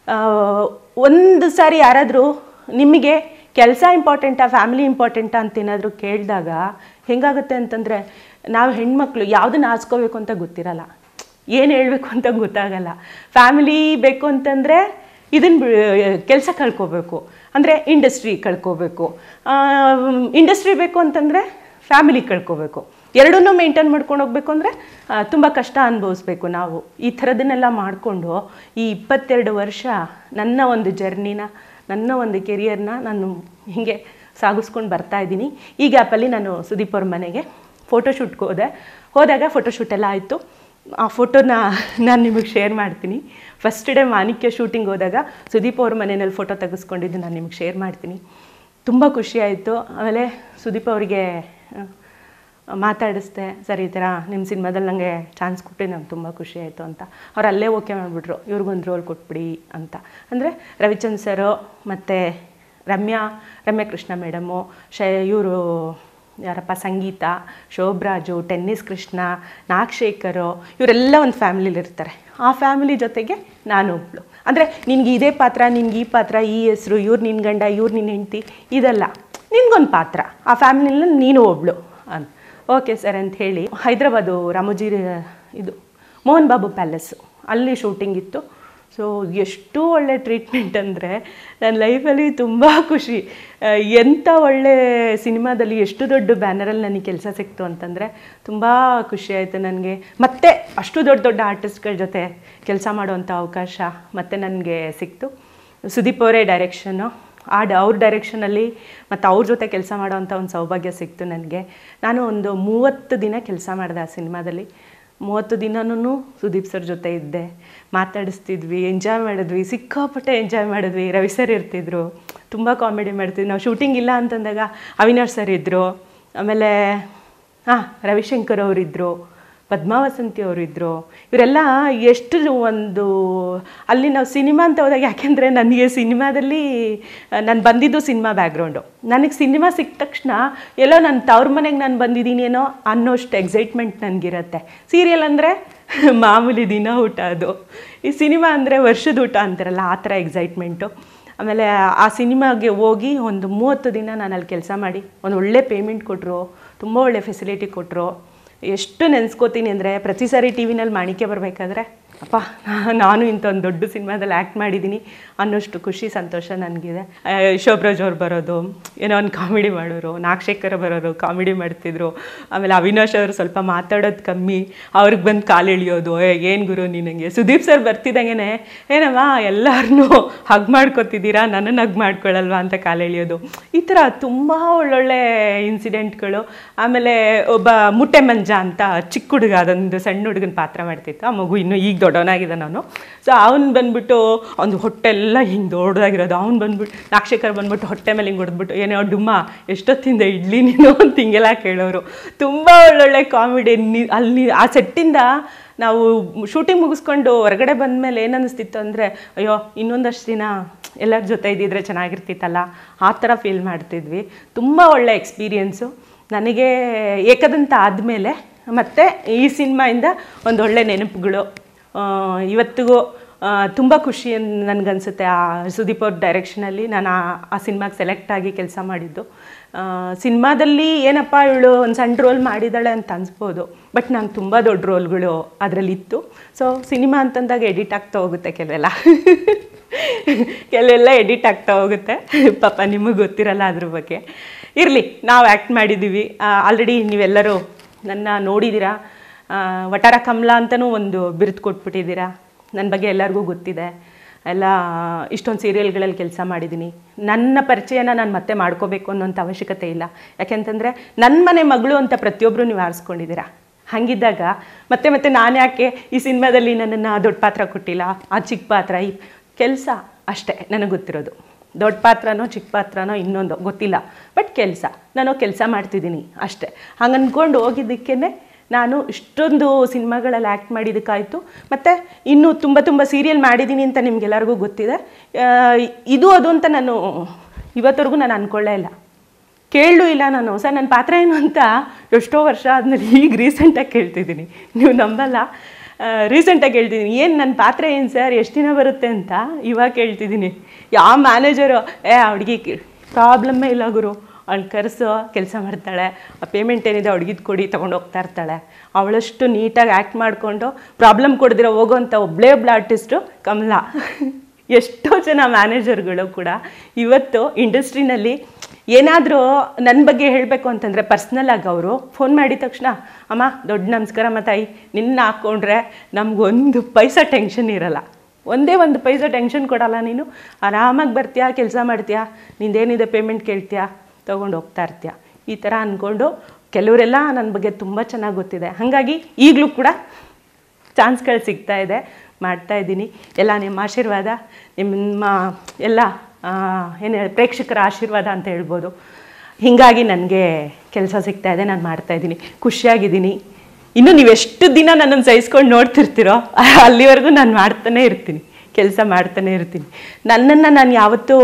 S1: ಒಂದು ಸಾರಿ ಯಾರಾದರೂ ನಿಮಗೆ ಕೆಲಸ ಇಂಪಾರ್ಟೆಂಟಾ ಫ್ಯಾಮಿಲಿ ಇಂಪಾರ್ಟೆಂಟಾ ಅಂತ ಏನಾದರೂ ಕೇಳಿದಾಗ ಹೆಂಗಾಗುತ್ತೆ ಅಂತಂದರೆ ನಾವು ಹೆಣ್ಮಕ್ಳು ಯಾವುದನ್ನ ಆಸ್ಕೋಬೇಕು ಅಂತ ಗೊತ್ತಿರಲ್ಲ ಏನು ಹೇಳಬೇಕು ಅಂತ ಗೊತ್ತಾಗಲ್ಲ ಫ್ಯಾಮಿಲಿ ಬೇಕು ಅಂತಂದರೆ ಇದನ್ನು ಕೆಲಸ ಕಳ್ಕೋಬೇಕು ಅಂದರೆ ಇಂಡಸ್ಟ್ರಿ ಕಳ್ಕೋಬೇಕು ಇಂಡಸ್ಟ್ರಿ ಬೇಕು ಅಂತಂದರೆ ಫ್ಯಾಮಿಲಿ ಕಳ್ಕೋಬೇಕು ಎರಡನ್ನೂ ಮೇಂಟೈನ್ ಮಾಡ್ಕೊಂಡು ಹೋಗ್ಬೇಕು ಅಂದರೆ ತುಂಬ ಕಷ್ಟ ಅನುಭವಿಸ್ಬೇಕು ನಾವು ಈ ಥರದನ್ನೆಲ್ಲ ಮಾಡಿಕೊಂಡು ಈ ಇಪ್ಪತ್ತೆರಡು ವರ್ಷ ನನ್ನ ಒಂದು ಜರ್ನಿನ ನನ್ನ ಒಂದು ಕೆರಿಯರ್ನ ನಾನು ಹೀಗೆ ಸಾಗಿಸ್ಕೊಂಡು ಬರ್ತಾ ಇದ್ದೀನಿ ಈ ಗ್ಯಾಪಲ್ಲಿ ನಾನು ಸುದೀಪ್ ಅವ್ರ ಮನೆಗೆ ಫೋಟೋಶೂಟ್ಗೆ ಹೋದೆ ಹೋದಾಗ ಫೋಟೋಶೂಟ್ ಎಲ್ಲ ಆಯಿತು ಆ ಫೋಟೋನ ನಾನು ನಿಮಗೆ ಶೇರ್ ಮಾಡ್ತೀನಿ ಫಸ್ಟ್ ಡೇ ಮಾಣಿಕ್ಯ ಶೂಟಿಂಗ್ ಹೋದಾಗ ಸುದೀಪ್ ಅವ್ರ ಮನೆಯಲ್ಲಿ ಫೋಟೋ ತೆಗೆಸ್ಕೊಂಡಿದ್ದು ನಾನು ನಿಮಗೆ ಶೇರ್ ಮಾಡ್ತೀನಿ ತುಂಬ ಖುಷಿ ಆಯಿತು ಆಮೇಲೆ ಸುದೀಪ್ ಅವರಿಗೆ ಮಾತಾಡಿಸ್ದೆ ಸರ್ ಈ ಥರ ನಿಮ್ಮ ಸಿನಿಮಾದಲ್ಲಿ ನನಗೆ ಚಾನ್ಸ್ ಕೊಟ್ಟು ನಂಗೆ ತುಂಬ ಖುಷಿ ಆಯಿತು ಅಂತ ಅವ್ರು ಅಲ್ಲೇ ಓಕೆ ಮಾಡಿಬಿಟ್ರು ಇವ್ರಿಗೊಂದು ರೋಲ್ ಕೊಟ್ಬಿಡಿ ಅಂತ ಅಂದರೆ ರವಿಚಂದ್ ಸರು ಮತ್ತು ರಮ್ಯಾ ರಮ್ಯಾ ಕೃಷ್ಣ ಮೇಡಮು ಶ ಇವರು ಯಾರಪ್ಪ ಸಂಗೀತ ಶೋಭರಾಜು ಟೆನ್ನಿಸ್ ಕೃಷ್ಣ ನಾಗಶೇಖರು ಇವರೆಲ್ಲ ಒಂದು ಫ್ಯಾಮಿಲಿಲಿ ಇರ್ತಾರೆ ಆ ಫ್ಯಾಮಿಲಿ ಜೊತೆಗೆ ನಾನು ಒಬ್ಳು ಅಂದರೆ ನಿನ್ಗೆ ಇದೇ ಪಾತ್ರ ನಿನ್ಗೆ ಈ ಪಾತ್ರ ಈ ಹೆಸರು ಇವ್ರು ನಿನ್ನ ಗಂಡ ಇವ್ರು ನಿನ್ನ ಹೆಂಡ್ತಿ ಇದಲ್ಲ ನಿನ್ಗೊಂದು ಪಾತ್ರ ಆ ಫ್ಯಾಮಿಲಿನಲ್ಲಿ ನೀನು ಒಬ್ಳು ಅಂತ ಓಕೆ ಸರ್ ಅಂತ ಹೇಳಿ ಹೈದ್ರಾಬಾದು ರಾಮೋಜಿ ಇದು ಮೋಹನ್ ಬಾಬು ಪ್ಯಾಲೇಸು ಅಲ್ಲಿ ಶೂಟಿಂಗ್ ಇತ್ತು ಸೊ ಎಷ್ಟು ಒಳ್ಳೆ ಟ್ರೀಟ್ಮೆಂಟ್ ಅಂದರೆ ನನ್ನ ಲೈಫಲ್ಲಿ ತುಂಬ ಖುಷಿ ಆ, ಎಂಥ ಒಳ್ಳೆ ಸಿನಿಮಾದಲ್ಲಿ ಎಷ್ಟು ದೊಡ್ಡ ಬ್ಯಾನರಲ್ಲಿ ನನಗೆ ಕೆಲಸ ಸಿಕ್ತು ಅಂತಂದರೆ ತುಂಬ ಖುಷಿ ಆಯಿತು ನನಗೆ ಮತ್ತೆ ಅಷ್ಟು ದೊಡ್ಡ ದೊಡ್ಡ ಆರ್ಟಿಸ್ಟ್ಗಳ ಜೊತೆ ಕೆಲಸ ಮಾಡುವಂಥ ಅವಕಾಶ ಮತ್ತೆ ನನಗೆ ಸಿಕ್ತು ಸುದೀಪ್ ಅವರೇ ಡೈರೆಕ್ಷನ್ನು ಆ ಡ ಅವ್ರ ಡೈರೆಕ್ಷನಲ್ಲಿ ಮತ್ತು ಅವ್ರ ಜೊತೆ ಕೆಲಸ ಮಾಡೋವಂಥ ಒಂದು ಸೌಭಾಗ್ಯ ಸಿಕ್ತು ನನಗೆ ನಾನು ಒಂದು ಮೂವತ್ತು ದಿನ ಕೆಲಸ ಮಾಡಿದೆ ಆ ಸಿನಿಮಾದಲ್ಲಿ ಮೂವತ್ತು ದಿನನೂ ಸುದೀಪ್ ಸರ್ ಜೊತೆ ಇದ್ದೆ ಮಾತಾಡಿಸ್ತಿದ್ವಿ ಎಂಜಾಯ್ ಮಾಡಿದ್ವಿ ಸಿಕ್ಕಾಪಟ್ಟೆ ಎಂಜಾಯ್ ಮಾಡಿದ್ವಿ ರವಿ ಸರ್ ಇರ್ತಿದ್ರು ತುಂಬ ಕಾಮಿಡಿ ಮಾಡ್ತಿದ್ವಿ ನಾವು ಶೂಟಿಂಗ್ ಇಲ್ಲ ಅಂತಂದಾಗ ಅವಿನಾಶ್ ಸರ್ ಇದ್ದರು ಆಮೇಲೆ ಹಾಂ ರವಿಶಂಕರ್ ಅವರಿದ್ದರು ಪದ್ಮಾವಸಂತಿ ಅವರಿದ್ದರು ಇವರೆಲ್ಲ ಎಷ್ಟು ಒಂದು ಅಲ್ಲಿ ನಾವು ಸಿನಿಮಾ ಅಂತ ಹೋದಾಗ ಯಾಕೆಂದರೆ ನನಗೆ ಸಿನಿಮಾದಲ್ಲಿ ನಾನು ಬಂದಿದ್ದು ಸಿನಿಮಾ ಬ್ಯಾಕ್ಗ್ರೌಂಡು ನನಗೆ ಸಿನಿಮಾ ಸಿಕ್ಕ ತಕ್ಷಣ ಎಲ್ಲೋ ನನ್ನ ತವ್ರ ಮನೆಗೆ ನಾನು ಬಂದಿದ್ದೀನೇನೋ ಅನ್ನೋಷ್ಟು ಎಕ್ಸೈಟ್ಮೆಂಟ್ ನನಗಿರತ್ತೆ ಸೀರಿಯಲ್ ಅಂದರೆ ಮಾಮೂಲಿ ದಿನ ಊಟ ಅದು ಈ ಸಿನಿಮಾ ಅಂದರೆ ವರ್ಷದ ಊಟ ಅಂತಾರಲ್ಲ ಆ ಥರ ಎಕ್ಸೈಟ್ಮೆಂಟು ಆಮೇಲೆ ಆ ಸಿನಿಮಾಗೆ ಹೋಗಿ ಒಂದು ಮೂವತ್ತು ದಿನ ನಾನು ಅಲ್ಲಿ ಕೆಲಸ ಮಾಡಿ ಒಂದು ಒಳ್ಳೆ ಪೇಮೆಂಟ್ ಕೊಟ್ಟರು ತುಂಬ ಒಳ್ಳೆ ಫೆಸಿಲಿಟಿ ಕೊಟ್ಟರು ಎಷ್ಟು ನೆನೆಸ್ಕೋತೀನಿ ಅಂದರೆ ಪ್ರತಿ ಸಾರಿ ಟಿ ವಿನಲ್ಲಿ ಮಾಣಿಕ್ಯ ಬರಬೇಕಾದ್ರೆ ಅಪ್ಪ ನಾನು ಇಂಥ ಒಂದು ದೊಡ್ಡ ಸಿನಿಮಾದಲ್ಲಿ ಆ್ಯಕ್ಟ್ ಮಾಡಿದ್ದೀನಿ ಅನ್ನೋಷ್ಟು ಖುಷಿ ಸಂತೋಷ ನನಗಿದೆ ಶೋಭರಾಜ್ ಅವ್ರು ಬರೋದು ಏನೋ ಒಂದು ಕಾಮಿಡಿ ಮಾಡೋರು ನಾಗಶೇಖರ ಬರೋರು ಕಾಮಿಡಿ ಮಾಡ್ತಿದ್ರು ಆಮೇಲೆ ಅವಿನಾಶ್ ಅವರು ಸ್ವಲ್ಪ ಮಾತಾಡೋದು ಕಮ್ಮಿ ಅವ್ರಿಗೆ ಬಂದು ಕಾಲು ಎಳಿಯೋದು ಏನು ಗುರು ನಿನಗೆ ಸುದೀಪ್ ಸರ್ ಬರ್ತಿದ್ದಂಗೆ ಏನಮ್ಮ ಎಲ್ಲರನ್ನೂ ಹಗ್ ಮಾಡ್ಕೊತಿದ್ದೀರಾ ನನ್ನನ್ನು ಹಗ್ ಮಾಡ್ಕೊಳ್ಳಲ್ವಾ ಅಂತ ಕಾಲು ಎಳಿಯೋದು ಈ ಥರ ತುಂಬ ಒಳ್ಳೊಳ್ಳೆ ಇನ್ಸಿಡೆಂಟ್ಗಳು ಆಮೇಲೆ ಒಬ್ಬ ಮುಟ್ಟೆ ಮಂಜ ಅಂತ ಚಿಕ್ಕ ಹುಡುಗ ಅದೊಂದು ಸಣ್ಣ ಹುಡುಗನ ಪಾತ್ರ ಮಾಡ್ತಿತ್ತು ಆ ಮಗು ಇನ್ನೂ ಈಗ ದೊಡ್ಡವನಾಗಿದೆ ನಾನು ಸೊ ಅವ್ನು ಬಂದ್ಬಿಟ್ಟು ಅವ್ನು ಹೊಟ್ಟೆ ಎಲ್ಲ ಹಿಂಗೆ ದೊಡ್ಡದಾಗಿರೋದು ಅವ್ನು ಬಂದ್ಬಿಟ್ಟು ನಾಕ್ಷಕರ್ ಬಂದ್ಬಿಟ್ಟು ಹೊಟ್ಟೆ ಮೇಲೆ ಹಿಂಗೆ ಹೊಡೆದ್ಬಿಟ್ಟು ಏನೋ ಡುಮ್ಮ ಎಷ್ಟೊತ್ತಿಂದ ಇಡ್ಲಿ ನೀನು ಅಂತ ಹಿಂಗೆಲ್ಲ ಕೇಳೋರು ತುಂಬ ಒಳ್ಳೊಳ್ಳೆ ಕಾಮಿಡಿ ಅಲ್ಲಿ ಆ ಸೆಟ್ಟಿಂದ ನಾವು ಶೂಟಿಂಗ್ ಮುಗಿಸ್ಕೊಂಡು ಹೊರಗಡೆ ಬಂದಮೇಲೆ ಏನು ಅನ್ನಿಸ್ತಿತ್ತು ಅಂದರೆ ಅಯ್ಯೋ ಇನ್ನೊಂದಷ್ಟು ದಿನ ಎಲ್ಲರ ಜೊತೆ ಇದ್ದಿದ್ರೆ ಚೆನ್ನಾಗಿರ್ತಿತ್ತಲ್ಲ ಆ ಥರ ಫೀಲ್ ಮಾಡ್ತಿದ್ವಿ ತುಂಬ ಒಳ್ಳೆ ಎಕ್ಸ್ಪೀರಿಯೆನ್ಸು ನನಗೆ ಏಕದಂತ ಆದಮೇಲೆ ಮತ್ತು ಈ ಸಿನಿಮಾಯಿಂದ ಒಂದು ಒಳ್ಳೆ ನೆನಪುಗಳು ಆ, ಇವತ್ತಿಗೂ ತುಂಬ ಖುಷಿ ನನಗನ್ಸುತ್ತೆ ಆ ಸುದೀಪ್ ಅವ್ರ ಡೈರೆಕ್ಷನಲ್ಲಿ ನಾನು ಆ ಆ ಸಿನಿಮಾಗೆ ಸೆಲೆಕ್ಟ್ ಆಗಿ ಕೆಲಸ ಮಾಡಿದ್ದು ಸಿನಿಮಾದಲ್ಲಿ ಏನಪ್ಪ ಇವಳು ಒಂದು ಸಣ್ಣ ರೋಲ್ ಮಾಡಿದ್ದಾಳೆ ಅಂತ ಅನ್ಸ್ಬೋದು ಬಟ್ ನಂಗೆ ತುಂಬ ದೊಡ್ಡ ರೋಲ್ಗಳು ಅದರಲ್ಲಿ ಇತ್ತು ಸೊ ಸಿನಿಮಾ ಅಂತಂದಾಗ ಎಡಿಟ್ ಆಗ್ತಾ ಹೋಗುತ್ತೆ ಕೆಲವೆಲ್ಲ ಕೆಲವೆಲ್ಲ ಎಡಿಟ್ ಆಗ್ತಾ ಹೋಗುತ್ತೆ ಪಾಪ ನಿಮಗೆ ಗೊತ್ತಿರಲ್ಲ ಅದ್ರ ಬಗ್ಗೆ ಇರಲಿ ನಾವು ಆ್ಯಕ್ಟ್ ಮಾಡಿದ್ದೀವಿ ಆಲ್ರೆಡಿ ನೀವೆಲ್ಲರೂ ನನ್ನ ನೋಡಿದ್ದೀರಾ ಆ, ವಟಾರ ಕಮಲ ಅಂತಲೂ ಒಂದು ಬಿರುದು ಕೊಟ್ಬಿಟ್ಟಿದ್ದೀರಾ ನನ್ನ ಬಗ್ಗೆ ಎಲ್ಲರಿಗೂ ಗೊತ್ತಿದೆ ಎಲ್ಲ ಇಷ್ಟೊಂದು ಸೀರಿಯಲ್ಗಳಲ್ಲಿ ಕೆಲಸ ಮಾಡಿದ್ದೀನಿ ನನ್ನ ಪರಿಚಯನ ನಾನು ಮತ್ತೆ ಮಾಡ್ಕೋಬೇಕು ಅನ್ನೋಂಥ ಅವಶ್ಯಕತೆ ಇಲ್ಲ ಯಾಕೆಂತಂದರೆ ನನ್ನ ಮನೆ ಮಗಳು ಅಂತ ಪ್ರತಿಯೊಬ್ಬರು ನೀವು ಆರಿಸ್ಕೊಂಡಿದ್ದೀರಾ ಹಾಗಿದ್ದಾಗ ಮತ್ತೆ ಮತ್ತೆ ನಾನು ಯಾಕೆ ಈ ಸಿನಿಮಾದಲ್ಲಿ ನನ್ನನ್ನು ದೊಡ್ಡ ಪಾತ್ರ ಕೊಟ್ಟಿಲ್ಲ ಆ ಚಿಕ್ಕ ಪಾತ್ರ ಈ ಕೆಲಸ ಅಷ್ಟೇ ನನಗೆ ಗೊತ್ತಿರೋದು ದೊಡ್ಡ ಪಾತ್ರನೋ ಚಿಕ್ಕ ಪಾತ್ರನೋ ಇನ್ನೊಂದು ಗೊತ್ತಿಲ್ಲ ಬಟ್ ಕೆಲಸ ನಾನು ಕೆಲಸ ಮಾಡ್ತಿದ್ದೀನಿ ಅಷ್ಟೇ ಹಂಗೆ ಅಂದ್ಕೊಂಡು ಹೋಗಿದ್ದಕ್ಕೇ ನಾನು ಇಷ್ಟೊಂದು ಸಿನಿಮಾಗಳಲ್ಲಿ ಆ್ಯಕ್ಟ್ ಮಾಡಿದ್ದಕ್ಕಾಯಿತು ಮತ್ತು ಇನ್ನೂ ತುಂಬ ತುಂಬ ಸೀರಿಯಲ್ ಮಾಡಿದ್ದೀನಿ ಅಂತ ನಿಮ್ಗೆಲ್ಲರಿಗೂ ಗೊತ್ತಿದೆ ಆ, ಇದು ಅದು ಅಂತ ನಾನು ಇವತ್ತವರೆಗೂ ನಾನು ಅಂದ್ಕೊಳ್ಳೇ ಇಲ್ಲ ಕೇಳಲೂ ಇಲ್ಲ ನಾನು ಸರ್ ನನ್ನ ಪಾತ್ರ ಏನು ಅಂತ ಎಷ್ಟೋ ವರ್ಷ ಆದಮೇಲೆ ಈಗ ರೀಸೆಂಟಾಗಿ ಕೇಳ್ತಿದ್ದೀನಿ ನೀವು ನಂಬಲ್ಲ ರೀಸೆಂಟಾಗಿ ಹೇಳ್ತಿದ್ದೀನಿ ಏನು ನನ್ನ ಪಾತ್ರ ಏನು ಸರ್ ಎಷ್ಟು ದಿನ ಬರುತ್ತೆ ಅಂತ ಇವಾಗ ಕೇಳ್ತಿದ್ದೀನಿ ಯಾವ ಮ್ಯಾನೇಜರು ಏ ಆ ಹುಡುಗಿ ಪ್ರಾಬ್ಲಮ್ಮೇ ಇಲ್ಲ ಗುರು ಅವ್ಳು ಕರೆಸು ಕೆಲಸ ಮಾಡ್ತಾಳೆ ಆ ಪೇಮೆಂಟ್ ಏನಿದೆ ಹುಡುಗಿದ್ ಕೊಡಿ ತೊಗೊಂಡು ಹೋಗ್ತಾ ಇರ್ತಾಳೆ ಅವಳಷ್ಟು ನೀಟಾಗಿ ಆ್ಯಕ್ಟ್ ಮಾಡಿಕೊಂಡು ಪ್ರಾಬ್ಲಮ್ ಕೊಡದಿರೋ ಹೋಗೋಂಥ ಒಬ್ಬಳೇ ಒಬ್ಳು ಆರ್ಟಿಸ್ಟು ಕಮಲಾ ಎಷ್ಟೋ ಜನ ಮ್ಯಾನೇಜರ್ಗಳು ಕೂಡ ಇವತ್ತು ಇಂಡಸ್ಟ್ರಿನಲ್ಲಿ ಏನಾದರೂ ನನ್ನ ಬಗ್ಗೆ ಹೇಳಬೇಕು ಅಂತಂದರೆ ಪರ್ಸ್ನಲ್ ಆಗಿ ಅವರು ಫೋನ್ ಮಾಡಿದ ತಕ್ಷಣ ಅಮ್ಮ ದೊಡ್ಡ ನಮಸ್ಕಾರಮ್ಮ ತಾಯಿ ನಿನ್ನ ಹಾಕ್ಕೊಂಡ್ರೆ ನಮಗೊಂದು ಪೈಸಾ ಟೆನ್ಷನ್ ಇರಲ್ಲ ಒಂದೇ ಒಂದು ಪೈಸಾ ಟೆನ್ಷನ್ ಕೊಡಲ್ಲ ನೀನು ಆರಾಮಾಗಿ ಬರ್ತೀಯಾ ಕೆಲಸ ಮಾಡ್ತೀಯಾ ನಿಂದೇನಿದೆ ಪೇಮೆಂಟ್ ಕೇಳ್ತೀಯಾ ತೊಗೊಂಡು ಹೋಗ್ತಾ ಇರ್ತೀಯ ಈ ಥರ ಅಂದ್ಕೊಂಡು ಕೆಲವರೆಲ್ಲ ನನ್ನ ಬಗ್ಗೆ ತುಂಬ ಚೆನ್ನಾಗಿ ಗೊತ್ತಿದೆ ಹಾಗಾಗಿ ಈಗಲೂ ಕೂಡ ಚಾನ್ಸ್ಗಳು ಸಿಗ್ತಾ ಇದೆ ಮಾಡ್ತಾ ಇದ್ದೀನಿ ಎಲ್ಲ ನಿಮ್ಮ ಆಶೀರ್ವಾದ ನಿಮ್ಮ ಎಲ್ಲ ಏನು ಹೇಳಿ ಪ್ರೇಕ್ಷಕರ ಆಶೀರ್ವಾದ ಅಂತ ಹೇಳ್ಬೋದು ಹೀಗಾಗಿ ನನಗೆ ಕೆಲಸ ಸಿಗ್ತಾ ಇದೆ ನಾನು ಮಾಡ್ತಾ ಇದ್ದೀನಿ ಖುಷಿಯಾಗಿದ್ದೀನಿ ಇನ್ನು ನೀವು ಎಷ್ಟು ದಿನ ನನ್ನನ್ನು ಸಹಿಸ್ಕೊಂಡು ನೋಡ್ತಿರ್ತೀರೋ ಅಲ್ಲಿವರೆಗೂ ನಾನು ಮಾಡ್ತಾನೆ ಇರ್ತೀನಿ ಕೆಲಸ ಮಾಡ್ತಾನೆ ಇರ್ತೀನಿ ನನ್ನನ್ನು ನಾನು ಯಾವತ್ತೂ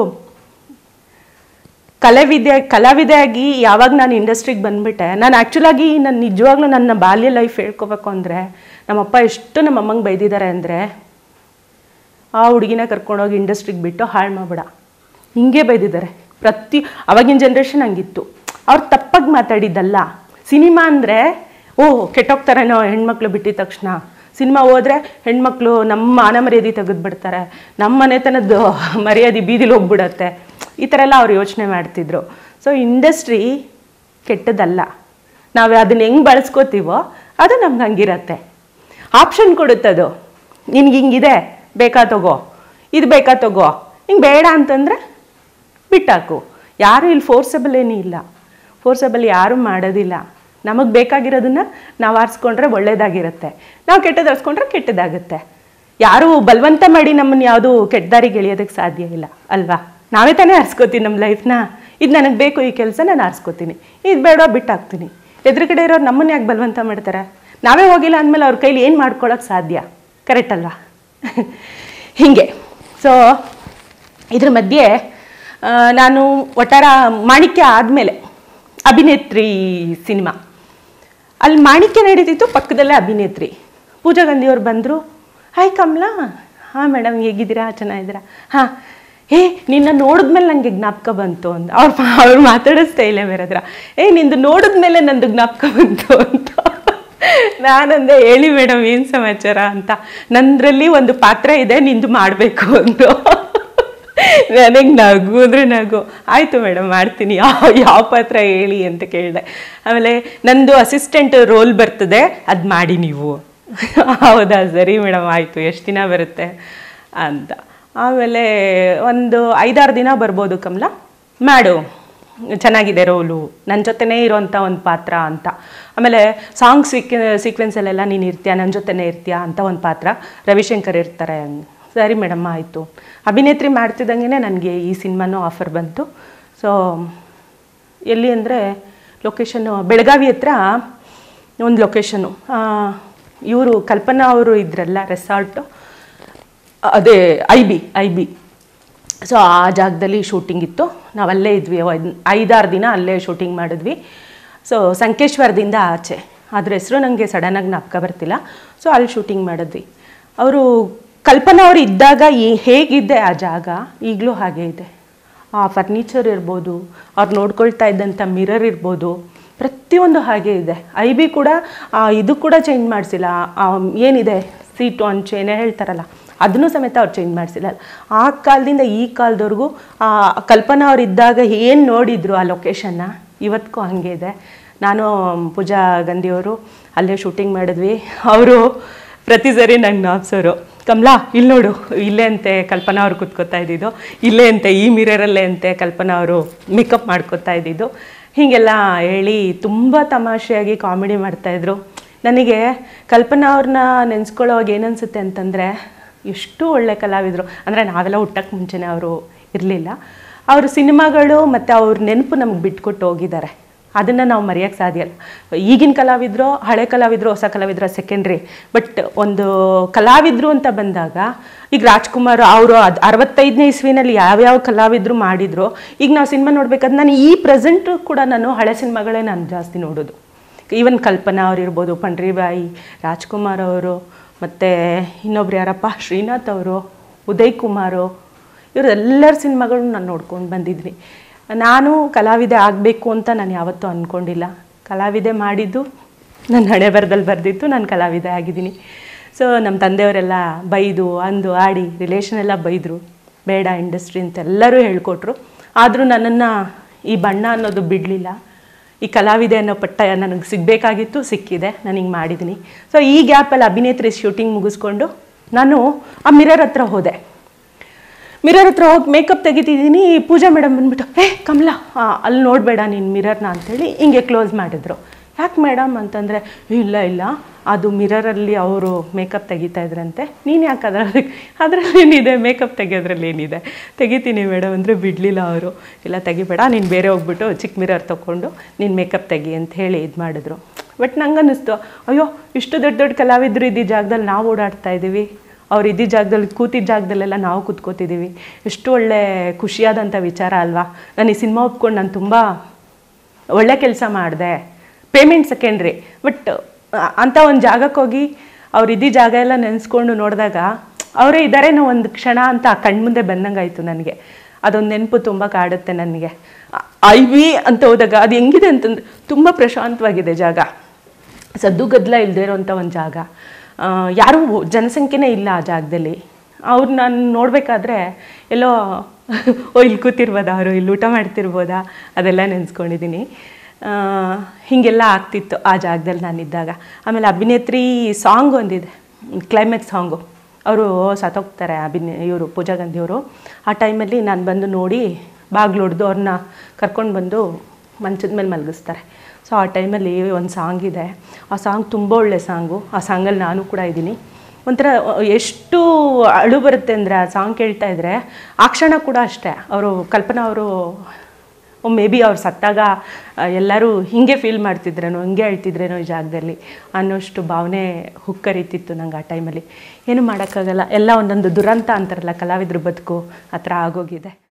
S1: ಕಲಾವಿದೆ ಕಲಾವಿದೆಯಾಗಿ ಯಾವಾಗ ನಾನು ಇಂಡಸ್ಟ್ರಿಗೆ ಬಂದುಬಿಟ್ಟೆ ನಾನು ಆ್ಯಕ್ಚುಲಾಗಿ ನಾನು ನಿಜವಾಗ್ಲೂ ನನ್ನ ಬಾಲ್ಯ ಲೈಫ್ ಹೇಳ್ಕೊಬೇಕು ಅಂದರೆ ನಮ್ಮಪ್ಪ ಎಷ್ಟು ನಮ್ಮ ಅಮ್ಮಂಗೆ ಬೈದಿದ್ದಾರೆ ಅಂದರೆ ಆ ಹುಡುಗಿನ ಕರ್ಕೊಂಡೋಗಿ ಇಂಡಸ್ಟ್ರಿಗೆ ಬಿಟ್ಟು ಹಾಳು ಮಾಡ್ಬೇಡ ಹಿಂಗೆ ಬೈದಿದ್ದಾರೆ ಪ್ರತಿ ಅವಾಗಿನ ಜನ್ರೇಷನ್ ಹಂಗಿತ್ತು ಅವ್ರು ತಪ್ಪಾಗಿ ಮಾತಾಡಿದ್ದಲ್ಲ ಸಿನಿಮಾ ಅಂದರೆ ಓ ಕೆಟ್ಟೋಗ್ತಾರೇನೋ ಹೆಣ್ಮಕ್ಳು ಬಿಟ್ಟಿದ ತಕ್ಷಣ ಸಿನಿಮಾ ಹೋದ್ರೆ ಹೆಣ್ಮಕ್ಳು ನಮ್ಮ ಮಾನ ಮರ್ಯಾದೆ ತೆಗೆದುಬಿಡ್ತಾರೆ ನಮ್ಮ ಮನೆತನದ ಮರ್ಯಾದೆ ಬೀದಿಲಿ ಹೋಗ್ಬಿಡತ್ತೆ ಈ ಥರ ಎಲ್ಲ ಅವ್ರು ಯೋಚನೆ ಮಾಡ್ತಿದ್ರು ಸೊ ಇಂಡಸ್ಟ್ರಿ ಕೆಟ್ಟದಲ್ಲ ನಾವು ಅದನ್ನ ಹೆಂಗೆ ಬಳಸ್ಕೋತೀವೋ ಅದು ನಮ್ಗೆ ಹಂಗಿರತ್ತೆ ಆಪ್ಷನ್ ಕೊಡುತ್ತದು ನಿನ್ಗೆ ಹಿಂಗಿದೆ ಬೇಕಾ ತಗೋ ಇದು ಬೇಕಾ ತಗೋ ಹಿಂಗೆ ಬೇಡ ಅಂತಂದರೆ ಬಿಟ್ಟಾಕು ಯಾರು ಇಲ್ಲಿ ಫೋರ್ಸಬಲ್ ಏನೂ ಇಲ್ಲ ಫೋರ್ಸಬಲ್ ಯಾರೂ ಮಾಡೋದಿಲ್ಲ ನಮಗೆ ಬೇಕಾಗಿರೋದನ್ನ ನಾವು ಆರಿಸ್ಕೊಂಡ್ರೆ ಒಳ್ಳೇದಾಗಿರುತ್ತೆ ನಾವು ಕೆಟ್ಟದ್ದು ಆರಿಸ್ಕೊಂಡ್ರೆ ಕೆಟ್ಟದಾಗುತ್ತೆ ಯಾರು ಬಲವಂತ ಮಾಡಿ ನಮ್ಮನ್ನು ಯಾವುದು ಕೆಟ್ಟ ದಾರಿಗೆ ಎಳೆಯೋದಕ್ಕೆ ಸಾಧ್ಯ ಇಲ್ಲ ಅಲ್ವಾ ನಾವೇ ತಾನೇ ಆರಿಸ್ಕೋತೀವಿ ನಮ್ಮ ಲೈಫ್ನ ಇದು ನನಗೆ ಬೇಕು ಈ ಕೆಲಸ ನಾನು ಆರಿಸ್ಕೋತೀನಿ ಇದು ಬೇಡ ಬಿಟ್ಟಾಕ್ತೀನಿ ಎದುರುಗಡೆ ಇರೋರು ನಮ್ಮನ್ನ ಯಾಕೆ ಬಲವಂತ ಮಾಡ್ತಾರೆ ನಾವೇ ಹೋಗಿಲ್ಲ ಅಂದಮೇಲೆ ಅವ್ರ ಕೈಲಿ ಏನು ಮಾಡ್ಕೊಳಕ್ಕೆ ಸಾಧ್ಯ ಕರೆಕ್ಟ್ ಅಲ್ವಾ ಹೀಗೆ ಸೊ ಇದ್ರ ಮಧ್ಯೆ ಆ, ನಾನು ಒಟ್ಟಾರ ಮಾಣಿಕ್ಯ ಆದಮೇಲೆ ಅಭಿನೇತ್ರಿ ಸಿನಿಮಾ ಅಲ್ಲಿ ಮಾಣಿಕ್ಯ ನಡೀತಿತ್ತು ಪಕ್ಕದಲ್ಲೇ ಅಭಿನೇತ್ರಿ ಪೂಜಾ ಗಾಂಧಿಯವ್ರು ಬಂದರು ಹಾಯ್ ಕಮಲಾ ಹಾಂ ಮೇಡಮ್ ಹೇಗಿದ್ದೀರಾ ಚೆನ್ನಾಗಿದ್ದೀರಾ ಹಾಂ ಏ ನಿನ್ನ ನೋಡಿದ್ಮೇಲೆ ನನಗೆ ಜ್ಞಾಪಕ ಬಂತು ಅಂತ ಅವ್ರು ಅವ್ರು ಮಾತಾಡೋ ಸ್ಟೈಲೇ ಬೇರೆ ಹತ್ರ ಏ ನಿಂದು ನೋಡಿದ್ಮೇಲೆ ನಂದು ಜ್ಞಾಪಕ ಬಂತು ಅಂತ ನಾನಂದೆ ಹೇಳಿ ಮೇಡಮ್ ಏನು ಸಮಾಚಾರ ಅಂತ ನಂದ್ರಲ್ಲಿ ಒಂದು ಪಾತ್ರ ಇದೆ ನಿಂದು ಮಾಡಬೇಕು ಅಂದು ನನಗೆ ನಗು ಅಂದರೆ ನಗು ಆಯಿತು ಮೇಡಮ್ ಮಾಡ್ತೀನಿ ಯಾವ ಯಾವ ಪಾತ್ರ ಹೇಳಿ ಅಂತ ಕೇಳಿದೆ ಆಮೇಲೆ ನಂದು ಅಸಿಸ್ಟೆಂಟ್ ರೋಲ್ ಬರ್ತದೆ ಅದು ಮಾಡಿ ನೀವು ಹೌದಾ ಸರಿ ಮೇಡಮ್ ಆಯಿತು ಎಷ್ಟು ದಿನ ಬರುತ್ತೆ ಅಂತ ಆಮೇಲೆ ಒಂದು ಐದಾರು ದಿನ ಬರ್ಬೋದು ಕಮಲ ಮಾಡು ಚೆನ್ನಾಗಿದೆ ರೋಲು ನನ್ನ ಜೊತೆನೇ ಇರೋಂಥ ಒಂದು ಪಾತ್ರ ಅಂತ ಆಮೇಲೆ ಸಾಂಗ್ ಸೀಕ್ ಸೀಕ್ವೆನ್ಸಲ್ಲೆಲ್ಲ ನೀನು ಇರ್ತೀಯ ನನ್ನ ಜೊತೆನೇ ಇರ್ತೀಯ ಅಂತ ಒಂದು ಪಾತ್ರ ರವಿಶಂಕರ್ ಇರ್ತಾರೆ ಸರಿ ಮೇಡಮ್ ಆಯಿತು ಅಭಿನೇತ್ರಿ ಮಾಡ್ತಿದ್ದಂಗೆ ನನಗೆ ಈ ಸಿನಿಮಾನೂ ಆಫರ್ ಬಂತು ಸೊ ಎಲ್ಲಿ ಅಂದರೆ ಲೊಕೇಶನ್ನು ಬೆಳಗಾವಿ ಹತ್ರ ಒಂದು ಲೊಕೇಶನ್ನು ಇವರು ಕಲ್ಪನಾ ಅವರು ಇದ್ರಲ್ಲ ರೆಸಾರ್ಟು ಅದೇ I B I B so ಆ ಜಾಗದಲ್ಲಿ ಶೂಟಿಂಗ್ ಇತ್ತು ನಾವು ಅಲ್ಲೇ ಇದ್ವಿ ಒಂದ್ ಐದಾರು ದಿನ ಅಲ್ಲೇ ಶೂಟಿಂಗ್ ಮಾಡಿದ್ವಿ ಸೊ ಸಂಕೇಶ್ವರದಿಂದ ಆಚೆ ಅದ್ರ ಹೆಸರು ನನಗೆ ಸಡನ್ನಾಗಿ ಜ್ಞಾಪಕ ಬರ್ತಿಲ್ಲ ಸೊ ಅಲ್ಲಿ ಶೂಟಿಂಗ್ ಮಾಡಿದ್ವಿ ಅವರು ಕಲ್ಪನಾ ಅವರು ಇದ್ದಾಗ ಈ- ಹೇಗಿದ್ದೆ ಆ ಜಾಗ ಈಗಲೂ ಹಾಗೆ ಇದೆ ಆ ಫರ್ನಿಚರ್ ಇರ್ಬೋದು ಅವ್ರು ನೋಡ್ಕೊಳ್ತಾ ಇದ್ದಂಥ ಮಿರರ್ ಇರ್ಬೋದು ಪ್ರತಿಯೊಂದು ಹಾಗೆ ಇದೆ ಐ ಬಿ ಕೂಡ ಆ, ಇದು ಕೂಡ ಚೇಂಜ್ ಮಾಡಿಸಿಲ್ಲ ಏನಿದೆ ಸೀಟು ಅಂಚು ಏನೇ ಹೇಳ್ತಾರಲ್ಲ ಅದನ್ನು ಸಮೇತ ಅವ್ರು ಚೇಂಜ್ ಮಾಡಿಸಿಲ್ಲ ಆ ಕಾಲದಿಂದ ಈ ಕಾಲದವರೆಗೂ ಆ ಕಲ್ಪನಾ ಅವ್ರು ಇದ್ದಾಗ ಏನು ನೋಡಿದ್ರು ಆ ಲೊಕೇಶನ್ನ ಇವತ್ತಿಗೂ ಹಾಗೆ ಇದೆ ನಾನು ಪೂಜಾ ಗಾಂಧಿಯವರು ಅಲ್ಲೇ ಶೂಟಿಂಗ್ ಮಾಡಿದ್ವಿ ಅವರು ಪ್ರತಿ ಸರಿ ನಂಗೆ ನಾಪ್ಸೋರು ಕಮಲಾ ಇಲ್ಲಿ ನೋಡು ಇಲ್ಲೇ ಅಂತೆ ಕಲ್ಪನಾ ಅವ್ರು ಕುತ್ಕೋತಾ ಇದ್ದಿದ್ದು ಇಲ್ಲೇ ಅಂತೆ ಈ ಮಿರರಲ್ಲೇ ಅಂತೆ ಕಲ್ಪನಾ ಅವರು ಮೇಕಪ್ ಮಾಡ್ಕೋತಾ ಇದ್ದಿದ್ದು ಹೀಗೆಲ್ಲ ಹೇಳಿ ತುಂಬ ತಮಾಷೆಯಾಗಿ ಕಾಮಿಡಿ ಮಾಡ್ತಾಯಿದ್ರು ನನಗೆ ಕಲ್ಪನಾ ಅವ್ರನ್ನ ನೆನೆಸ್ಕೊಳ್ಳೋವಾಗ ಏನನ್ಸುತ್ತೆ ಅಂತಂದರೆ ಎಷ್ಟು ಒಳ್ಳೆ ಕಲಾವಿದರು ಅಂದರೆ ನಾವೆಲ್ಲ ಹುಟ್ಟಕ್ಕೆ ಮುಂಚೆನೇ ಅವರು ಇರಲಿಲ್ಲ ಅವ್ರ ಸಿನಿಮಾಗಳು ಮತ್ತು ಅವ್ರ ನೆನಪು ನಮ್ಗೆ ಬಿಟ್ಕೊಟ್ಟು ಹೋಗಿದ್ದಾರೆ ಅದನ್ನು ನಾವು ಮರೆಯೋಕ್ಕೆ ಸಾಧ್ಯ ಇಲ್ಲ ಈಗಿನ ಕಲಾವಿದರು ಹಳೆ ಕಲಾವಿದರು ಹೊಸ ಕಲಾವಿದರು ಸೆಕೆಂಡ್ರಿ ಬಟ್ ಒಂದು ಕಲಾವಿದರು ಅಂತ ಬಂದಾಗ ಈಗ ರಾಜ್ಕುಮಾರ್ ಅವರು ಅದು ಅರವತ್ತೈದನೇ ಇಸ್ವಿನಲ್ಲಿ ಯಾವ್ಯಾವ ಕಲಾವಿದರು ಮಾಡಿದ್ರು ಈಗ ನಾವು ಸಿನಿಮಾ ನೋಡ್ಬೇಕಾದ್ರೆ ನಾನು ಈ ಪ್ರೆಸೆಂಟು ಕೂಡ ನಾನು ಹಳೆ ಸಿನಿಮಾಗಳೇ ನಾನು ಜಾಸ್ತಿ ನೋಡೋದು ಈವನ್ ಕಲ್ಪನಾ ಅವ್ರು ಇರ್ಬೋದು ಪಂಡ್ರಿಬಾಯಿ ರಾಜ್ಕುಮಾರ್ ಅವರು ಮತ್ತು ಇನ್ನೊಬ್ರು ಯಾರಪ್ಪ ಶ್ರೀನಾಥ್ ಅವರು ಉದಯ್ ಕುಮಾರು ಇವರು ಎಲ್ಲರ ಸಿನಿಮಾಗಳು ನಾನು ನೋಡ್ಕೊಂಡು ಬಂದಿದ್ದೀನಿ ನಾನು ಕಲಾವಿದೆ ಆಗಬೇಕು ಅಂತ ನಾನು ಯಾವತ್ತೂ ಅಂದ್ಕೊಂಡಿಲ್ಲ ಕಲಾವಿದೆ ಮಾಡಿದ್ದು ನನ್ನ ಹಣೆ ಬರದಲ್ಲಿ ಬರೆದಿತ್ತು ನಾನು ಕಲಾವಿದೆ ಆಗಿದ್ದೀನಿ ಸೊ ನಮ್ಮ ತಂದೆಯವರೆಲ್ಲ ಬೈದು ಅಂದು ಆಡಿ ರಿಲೇಷನ್ ಎಲ್ಲ ಬೈದರು ಬೇಡ ಇಂಡಸ್ಟ್ರಿ ಅಂತ ಎಲ್ಲರೂ ಹೇಳ್ಕೊಟ್ರು ಆದರೂ ನನ್ನನ್ನು ಈ ಬಣ್ಣ ಅನ್ನೋದು ಬಿಡಲಿಲ್ಲ ಈ ಕಲಾವಿದೆ ಅನ್ನೋ ಪಟ್ಟ ನನಗೆ ಸಿಗಬೇಕಾಗಿತ್ತು ಸಿಕ್ಕಿದೆ ನಾನು ಹಿಂಗೆ ಮಾಡಿದ್ದೀನಿ ಸೊ ಈ ಗ್ಯಾಪಲ್ಲಿ ಅಭಿನೇತ್ರಿ ಶೂಟಿಂಗ್ ಮುಗಿಸ್ಕೊಂಡು ನಾನು ಆ ಮಿರರ್ ಹತ್ರ ಹೋದೆ ಮಿರರ್ ಹತ್ರ ಹೋಗಿ ಮೇಕಪ್ ತೆಗಿತಿದ್ದೀನಿ ಪೂಜಾ ಮೇಡಮ್ ಬಂದ್ಬಿಟ್ಟು ಏ ಕಮಲಾ ಆ, ಅಲ್ಲಿ ನೋಡಬೇಡ ನೀನು ಮಿರರ್ನ ಅಂತೇಳಿ ಹಿಂಗೆ ಕ್ಲೋಸ್ ಮಾಡಿದ್ರು ಯಾಕೆ ಮೇಡಮ್ ಅಂತಂದರೆ ಇಲ್ಲ ಇಲ್ಲ ಅದು ಮಿರರಲ್ಲಿ ಅವರು ಮೇಕಪ್ ತೆಗಿತಾ ಇದ್ರಂತೆ ನೀನು ಯಾಕೆ ಅದರಲ್ಲಿ ಅದರಲ್ಲಿ ಏನಿದೆ ಮೇಕಪ್ ತೆಗಿಯೋದ್ರಲ್ಲಿ ಏನಿದೆ ತೆಗಿತೀನಿ ಮೇಡಮ್ ಅಂದರೆ ಬಿಡಲಿಲ್ಲ ಅವರು ಇಲ್ಲ ತೆಗಿಬೇಡ ನೀನು ಬೇರೆ ಹೋಗ್ಬಿಟ್ಟು ಚಿಕ್ಕ ಮಿರರ್ ತೊಗೊಂಡು ನೀನು ಮೇಕಪ್ ತೆಗಿ ಅಂತ ಹೇಳಿ ಇದು ಮಾಡಿದ್ರು ಬಟ್ ನಂಗೆ ಅನ್ನಿಸ್ತು ಅಯ್ಯೋ ಇಷ್ಟು ದೊಡ್ಡ ದೊಡ್ಡ ಕಲಾವಿದರು ಇದ್ದ ಜಾಗದಲ್ಲಿ ನಾವು ಓಡಾಡ್ತಾ ಇದ್ದೀವಿ ಅವ್ರು ಇದ್ದ ಜಾಗದಲ್ಲಿ ಕೂತಿದ್ದ ಜಾಗದಲ್ಲೆಲ್ಲ ನಾವು ಕೂತ್ಕೋತಿದ್ದೀವಿ ಎಷ್ಟು ಒಳ್ಳೆ ಖುಷಿಯಾದಂಥ ವಿಚಾರ ಅಲ್ವಾ ನಾನು ಈ ಸಿನಿಮಾ ಒಪ್ಕೊಂಡು ನಾನು ತುಂಬ ಒಳ್ಳೆ ಕೆಲಸ ಮಾಡಿದೆ ಪೇಮೆಂಟ್ ಸೆಕೆಂಡ್ರಿ ಬಟ್ ಅಂಥ ಒಂದು ಜಾಗಕ್ಕೆ ಹೋಗಿ ಅವ್ರು ಇದ್ದ ಜಾಗ ಎಲ್ಲ ನೆನೆಸ್ಕೊಂಡು ನೋಡಿದಾಗ ಅವರೇ ಇದ್ದಾರೇನೋ ಒಂದು ಕ್ಷಣ ಅಂತ ಆ ಕಣ್ಮುಂದೆ ಬಂದಂಗಾಯಿತು ನನಗೆ ಅದೊಂದು ನೆನಪು ತುಂಬ ಕಾಡುತ್ತೆ ನನಗೆ ಐ ವಿ ಅಂತ ಹೋದಾಗ ಅದು ಹೆಂಗಿದೆ ಅಂತಂದ್ರೆ ತುಂಬ ಪ್ರಶಾಂತವಾಗಿದೆ ಜಾಗ ಸದ್ದು ಗದ್ದಲ ಇಲ್ಲದೆ ಇರೋಂಥ ಒಂದು ಜಾಗ ಆ, ಯಾರೂ ಜನಸಂಖ್ಯೆನೇ ಇಲ್ಲ ಆ ಜಾಗದಲ್ಲಿ ಅವ್ರು ನಾನು ನೋಡಬೇಕಾದ್ರೆ ಎಲ್ಲೋ ಓ ಇಲ್ಲಿ ಕೂತಿರ್ಬೋದಾ ಅವರು ಇಲ್ಲಿ ಊಟ ಮಾಡ್ತಿರ್ಬೋದಾ ಅದೆಲ್ಲ ನೆನೆಸ್ಕೊಂಡಿದ್ದೀನಿ ಆ, ಹೀಗೆಲ್ಲ ಆಗ್ತಿತ್ತು ಆ ಜಾಗದಲ್ಲಿ ನಾನಿದ್ದಾಗ ಆಮೇಲೆ ಅಭಿನೇತ್ರಿ ಸಾಂಗ್ ಒಂದಿದೆ ಕ್ಲೈಮ್ಯಾಕ್ಸ್ ಸಾಂಗು ಅವರು ಸತ್ತೋಗ್ತಾರೆ ಅಭಿನಯ ಇವರು ಪೂಜಾ ಗಾಂಧಿಯವರು ಆ ಟೈಮಲ್ಲಿ ನಾನು ಬಂದು ನೋಡಿ ಬಾಗಿಲು ಹೊಡೆದು ಅವ್ರನ್ನ ಕರ್ಕೊಂಡು ಬಂದು ಮಂಚದ ಮೇಲೆ ಮಲಗಿಸ್ತಾರೆ ಸೊ ಆ ಟೈಮಲ್ಲಿ ಒಂದು ಸಾಂಗ್ ಇದೆ ಆ ಸಾಂಗ್ ತುಂಬ ಒಳ್ಳೆ ಸಾಂಗು ಆ ಸಾಂಗಲ್ಲಿ ನಾನು ಕೂಡ ಇದ್ದೀನಿ ಒಂಥರ ಎಷ್ಟು ಅಳು ಬರುತ್ತೆ ಅಂದರೆ ಆ ಸಾಂಗ್ ಕೇಳ್ತಾ ಇದ್ರೆ ಆ ಕ್ಷಣ ಕೂಡ ಅಷ್ಟೇ ಅವರು ಕಲ್ಪನಾ ಅವರು ಮೇ ಬಿ ಅವ್ರು ಸತ್ತಾಗ ಆ, ಎಲ್ಲರೂ ಹಿಂಗೆ ಫೀಲ್ ಮಾಡ್ತಿದ್ರೇನೋ ಹಿಂಗೆ ಹೇಳ್ತಿದ್ರೇನೋ ಈ ಜಾಗದಲ್ಲಿ ಅನ್ನೋಷ್ಟು ಭಾವನೆ ಹುಕ್ಕರಿತಿತ್ತು ನಂಗೆ ಆ ಟೈಮಲ್ಲಿ ಏನು ಮಾಡೋಕ್ಕಾಗಲ್ಲ ಎಲ್ಲ ಒಂದೊಂದು ದುರಂತ ಅಂತಾರಲ್ಲ ಕಲಾವಿದ್ರ ಬದುಕು ಆ ಥರ ಆಗೋಗಿದೆ